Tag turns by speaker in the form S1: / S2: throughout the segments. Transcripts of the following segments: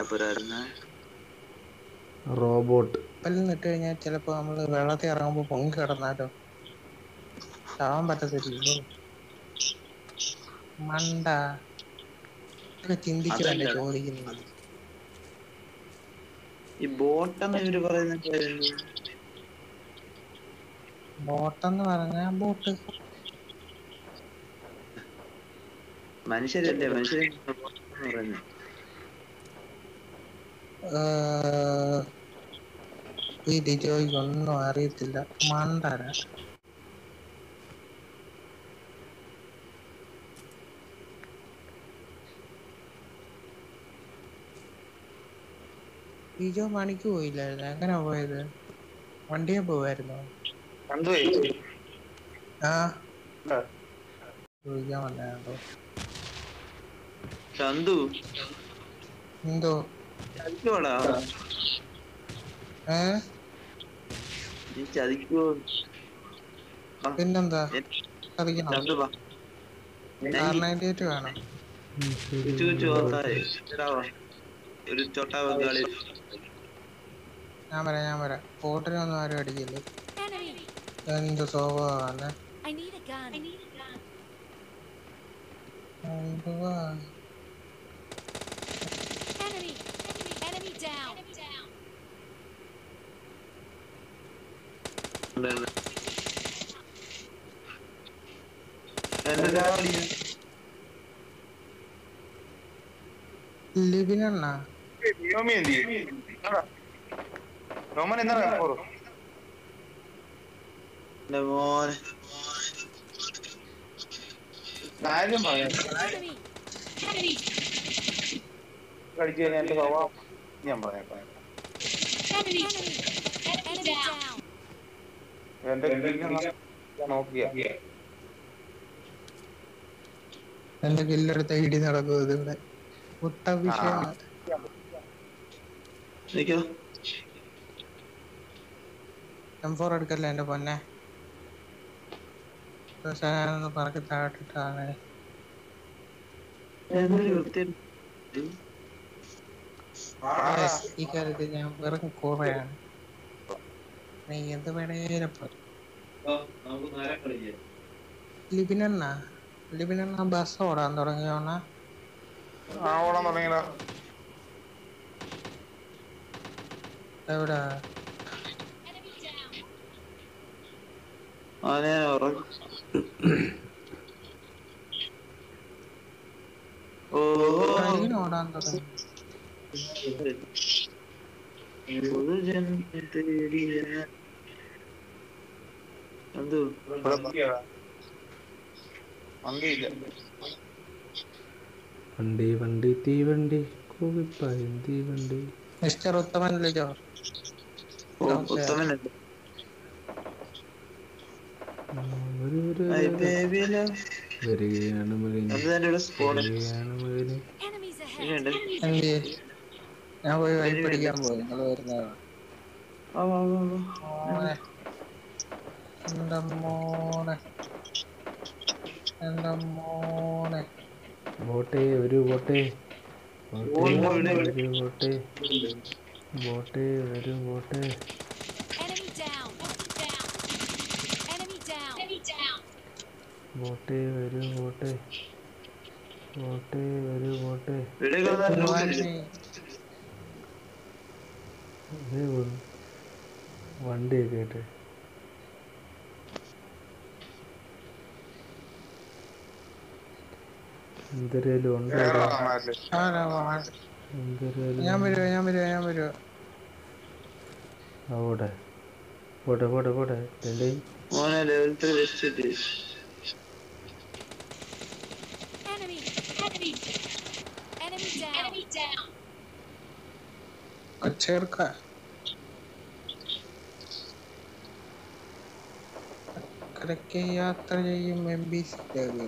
S1: പോരായിരുന്നെ
S2: robot
S3: കപ്പലിൽ നിന്ന് ഇട്ട് കഴിഞ്ഞാൽ ചിലപ്പോ നമ്മള് വെള്ളത്തിൽ ഇറങ്ങുമ്പോ പൊങ്ങി കിടന്നാലോ ചാവാൻ പറ്റത്തില്ലല്ലോ മണ്ട ഇതൊക്കെ ചിന്തിച്ച് വേണ്ടേ
S1: അതല്ല.
S3: ചോദിക്കുന്നത്
S1: ഈ ബോട്ടെന്ന് ഇവര് പറയുന്നത്
S3: ബോട്ടെന്ന് പറഞ്ഞാ ബോട്ട്
S1: മനുഷ്യരല്ലേ മനുഷ്യരെ ബോട്ടെന്ന് പറയുന്നത്
S3: ഏഹ്, ഈ ഡിജോയ്ക്ക് ഒന്നും അറിയത്തില്ല മണ്ടര ഡിജോ പണിക്ക് പോയില്ലായിരുന്നു എങ്ങനെ പോയത് വണ്ടിയെ പോവായിരുന്നോ
S4: കണ്ടുപോയി
S3: ആ
S4: ആ.
S3: ചോദിക്കാൻ വന്നോ
S1: ചന്തു
S3: എന്തോ
S1: ചതിക്കോടാ
S3: ഏ
S1: നീ ചതിക്കോ ആ,
S3: പിന്നെന്താ
S1: എ-
S3: അറിയിക്കണം
S1: ചന്തു വാ
S3: ആർ നയൻറ്റി എയ്റ്റ് വേണം
S2: ഉം, ശരി.
S1: ചുച്ചു ചുച്ചു ഓത്തായി എടാ വാ. ഒരു ചോട്ടാ ബംഗാളി
S3: ഞാൻ വരാം ഞാൻ വരാം പോട്ടിനൊന്നും ആരും അടിക്കില്ല
S5: Enemy!
S3: എന്ത് സ്വഭാവമാണ്
S5: I need a gun. I need a gun.
S3: എന്തുവാ
S5: Enemy! Enemy down. Enemy down.
S1: എന്റെ രാവണി
S3: ലിബിനെണ്ണ
S4: നോമി എന്ത് നോമൻ എന്നാ പോറു
S1: എന്റെ മോനെ
S4: കാര്യം പറയാം
S5: Enemy! Enemy!
S4: കഴിച്ചു കഴിഞ്ഞാൽ എന്റെ സ്വഭാവം ഞാൻ പറയാം പറയാം.
S5: Enemy! Enemy down.
S4: എന്റെ കില്ല് ഞാൻ നോക്കിയ
S3: എന്റെ കില്ലെടുത്ത ഇടി നടക്കും ഇതിവിടെ മുട്ട വിഷയമാണ്
S1: നിക്കോ
S3: എം ഫോർ എടുക്കല്ലേ എന്റെ പൊന്നെ പക്ഷേ ഞാനൊന്ന് പറക്കി താഴെട്ടിട്ടാണ്
S1: എന്തൊരു വൃത്തിയും
S3: ഈ കാര്യത്തിൽ ഞാൻ വെറും കൂറയാണ് നീ എന്ത് വേണേലും പറ.
S1: നമുക്ക് നേരം കളിക്കാം
S3: ലിബിനെണ്ണ ലിബിനെണ്ണ ബസ് ഓടാൻ തുടങ്ങിയോണ
S4: ആ ഓടാൻ തുടങ്ങിയടാ
S3: എവിടെ
S5: Enemy down.
S1: അവനെ ഉറങ്ങി ഓ
S3: ട്രെയിൻ ഓടാൻ തുടങ്ങി
S1: പൊതുജനത്തെ തേടി ഞാൻ- എന്തു
S4: ഇവിടെ നോക്കിയടാ. വണ്ടിയില്ല
S2: വണ്ടി വണ്ടി തീവണ്ടി കൂവിപ്പായും തീവണ്ടി
S3: മിസ്റ്റർ ഉത്തമൻ ലിജോ
S1: ഓ ഉത്തമനല്ലേ
S2: ആ, വരൂ, വരൂ,
S1: ഐ
S2: വരൂ.
S1: ബേബി ലവ്
S2: വരികയാണ് മകനെ
S1: അത് തന്നെ ഇവിടെ സ്പോണ്
S2: വരികയാണ് മകനെ
S5: Enemies ahead.
S1: ഇങ്ങനെയുണ്ട്
S3: എന്ത് ഞാൻ പോയി വഴി പിടിക്കാൻ പോയി നിങ്ങൾ വരുന്നതാണ്
S1: ആ വാ വാ വാ
S3: മോനെ എന്റെ മോനെ എന്റെ മോനെ
S2: ബോട്ടെ ഒരു ബോട്ടെ ബോട്ടെ
S1: ഓടി, ഓടി.
S2: ഒരു ബോട്ടെ ബോട്ടെ ഒരു ബോട്ടെ
S5: Enemy down. Down. Enemy down. Enemy down.
S2: ബോട്ടെ ഒരു ബോട്ടെ ബോട്ടെ ഒരു ബോട്ടെ
S1: ഇവിടെ കിടന്നാ
S3: ഭഗവാനെ,
S2: ദേ വന്നു. വണ്ടിയൊക്കെ ആയിട്ട് എന്തരേലും ഉണ്ടോ
S4: വേറെ
S2: ഇവിടെ?
S4: കാണാനല്ലേ
S3: ആരാ വാ?
S2: എന്തരേലും
S3: ഞാൻ വരുവാ ഞാൻ വരുവാ ഞാൻ വരുവാ
S2: ആ പോട്ടെ പോട്ടെ പോട്ടെ പോട്ടെ രണ്ടേ
S1: മോനെ ലെവൽ ത്രീ വെച്ചിട്ട്
S5: Enemy. Enemy. Enemy down. Enemy down.
S3: ചേർക്ക അക്കരയ്ക്ക് യാത്ര ചെയ്യും എം ബി സി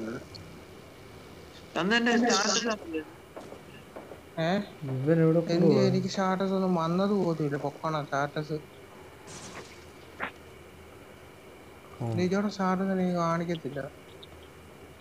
S1: അന്ന് എന്റെ സ്റ്റാർട്ട്
S3: ഏ
S2: ഇവൻ എവിടെ
S3: എന്ത്
S2: പോവാ
S3: എനിക്ക് സ്റ്റാറ്റസ് ഒന്നും വന്നത് പോലുമില്ല പൊക്കണം സ്റ്റാറ്റസ്
S2: ഓ,
S3: ലിജോടെ സ്റ്റാറ്റസ് എനിക്ക് കാണിക്കത്തില്ല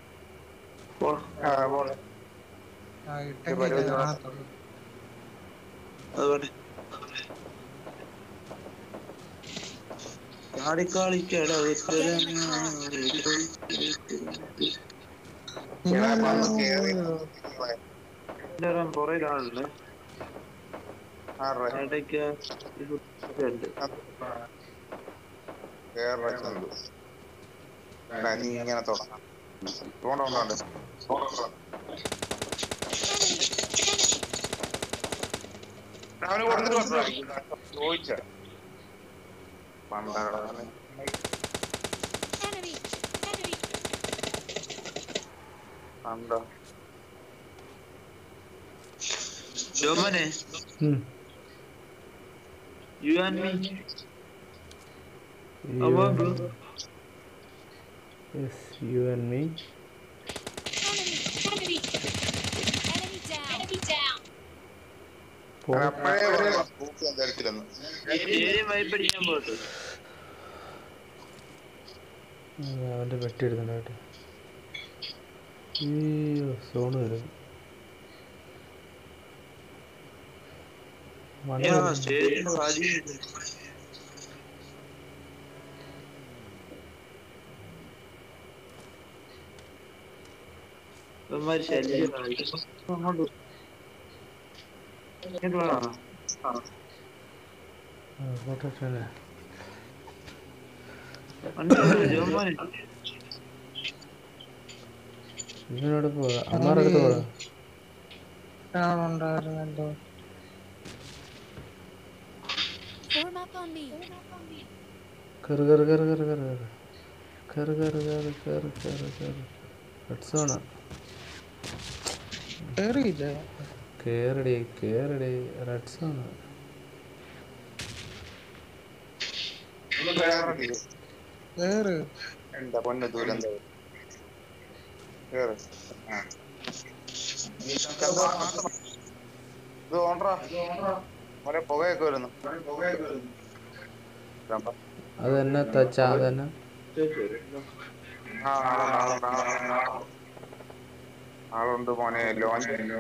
S4: ആ പോണെ
S3: ആ ഇട്ടെങ്കിലേ കാണത്തുള്ളൂ
S1: അതുപോലെ ചാടിക്കളിക്കട പുറയിലാണുള്ളത്
S4: ആരുടെ
S1: ഇടയ്ക്ക് ഉണ്ട്
S4: വേറെ ചന്തു എടാ, നീ ഇങ്ങനെ തുടങ്ങാം കൊണ്ടുണ്ട് അവന് കൊടുത്തിട്ട് വന്നതാ. ചോദിച്ച പണ്ടാണ്
S5: Enemy! Enemy!
S4: പണ്ടോ
S1: ജോമനെ
S2: ഉം.
S1: You and me
S2: You
S1: How
S2: and-
S1: about
S2: Yes, you and me.
S5: Enemy! Enemy! Enemy down! Enemy down!
S2: പോ-
S4: അപ്പോഴേ പറയാം, സ്കൂപ്പ് ഞാൻ തരത്തില്ലെന്ന്
S1: ഏരിയ വൈപ്പടിക്കാൻ പോട്ടെ
S2: ഉം, അവന്റെ പെട്ടി എടുക്കണ്ടായിട്ട് അയ്യോ സോണ് വരും വണ്ടി വരും.
S1: സ്റ്റേജിന്റെ വാതി ഇവന്മാര് ശല്യമായി. അങ്ങോട്ട് ഇങ്ങോട്ട് വാ.
S2: ആ, പോട്ടെ, പോട്ടെ.
S1: വണ്ടി വിട്, ജോമോനെ.
S2: ഇവനോട് പോവാ അമ്മാരടുത്ത് പോവാ
S3: ഒരാളുണ്ടായിരുന്നല്ലോ
S5: Form up on me!
S2: കയറ് കയറ് കയറ് കയറ് കയറ് കയറ് കയറ് കയറ് കയറ് കയറ് കയറ് റെഡ് സോണാ
S3: കേറിയില്ല
S2: കേറടി കേറടി റെഡ് സോണാ
S3: കേറ്
S4: എന്താ പൊന്നു ദൂരം കേറ് ആ. ഇത് ഓണറാ ഒരേ പുകയൊക്കെ വരുന്നു ഇതാ.
S2: അത് തന്നെ തച്ചാ അത് തന്നെ
S4: ആ, ആളുണ്ട്, ആളുണ്ട്, ആളുണ്ട്. ആളുണ്ട് മോനെ ലോൺ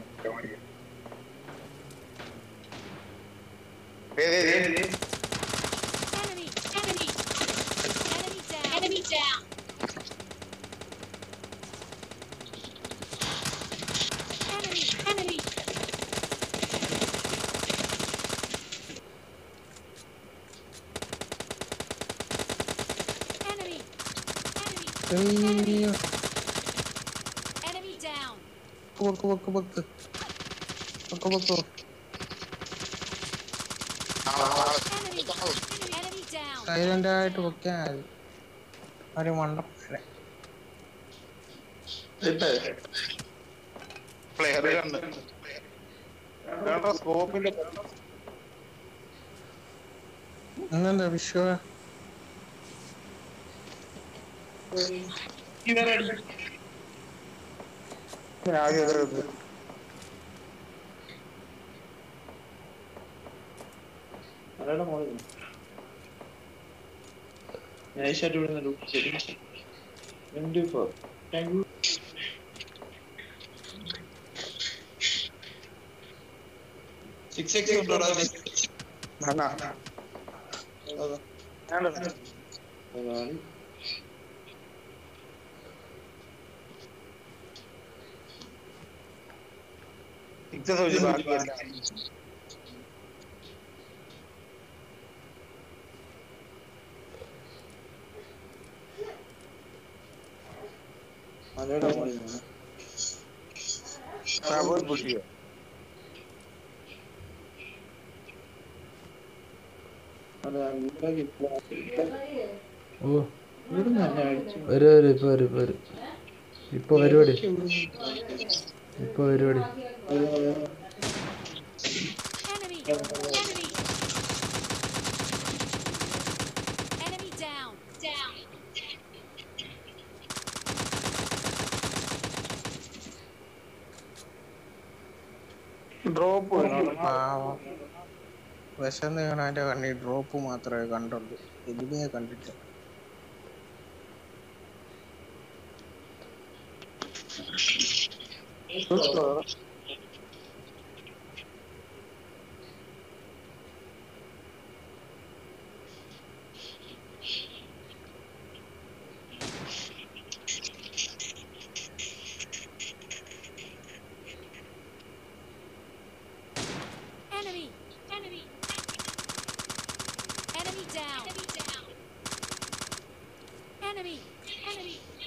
S5: Enemy! Enemy! Enemy down! Enemy down! Enemy! Enemy! Enemy! Enemy!
S3: അയ്യോ
S5: Enemy down!
S3: പൊക്ക് പൊക്ക് പൊക്ക് പൊക്ക് പൊക്ക്
S5: Enemy! Enemy down!
S3: സൈലന്റ് ആയിട്ട് പൊക്കാൻ മതി ഒരു മണ്ടപ്പനെ
S4: പ്ലെയർ കണ്ട് വേണ്ട സ്കോപ്പിന്റെ
S3: ഇന്നെന്താ വിശ്വ
S4: ആദ്യം എതിർത്ത്
S1: ആരാടാ മോളിൽ? നൈസായിട്ട് വിടുന്നുണ്ട് ശരി twenty four thank you six X ഉണ്ടോടാ
S4: അണ്ണാ
S1: അതാണ്
S4: സിക്സ് സൂചി ബാക്കിയല്ല
S1: ആരാടാ മോളിൽ
S4: സാബോർ പുഷിയോ
S1: അതാ ഇവിടെ
S2: ഓ
S1: ഇവിടുന്ന് തന്നെ അടിച്ചു
S2: വരും വരും ഇപ്പൊ വരും ഇപ്പൊ വരും ഇപ്പൊ വരുവടി ഇപ്പൊ വരുവടി
S5: Enemy! Enemy! Enemy down! Down!
S4: Drop
S3: പാവം വിശന്ന് കാണാൻ്റെ കണ്ണി ഡ്രോപ്പ് മാത്രമേ കണ്ടുള്ളൂ എലിമിയെ കണ്ടില്ല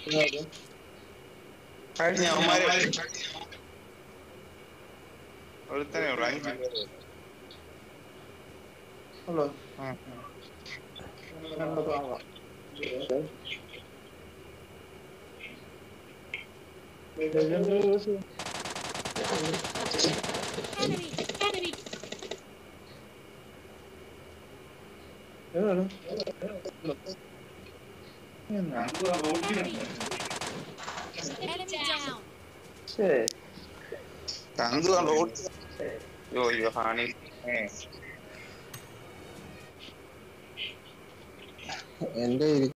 S4: കഴിഞ്ഞ അവന്മാരെ ഒരുത്തനെ ഉള്ളു അഞ്ച് പേര്
S1: ഉള്ളോ
S4: ആ.
S5: Enemy! Enemy!
S1: എവിടെയാണ്?
S5: Enemy! Enemy down!
S1: ശ്ശേ.
S4: ചന്തു റോഡ് യോ യോ ഹാണി ഏ
S3: എന്റെ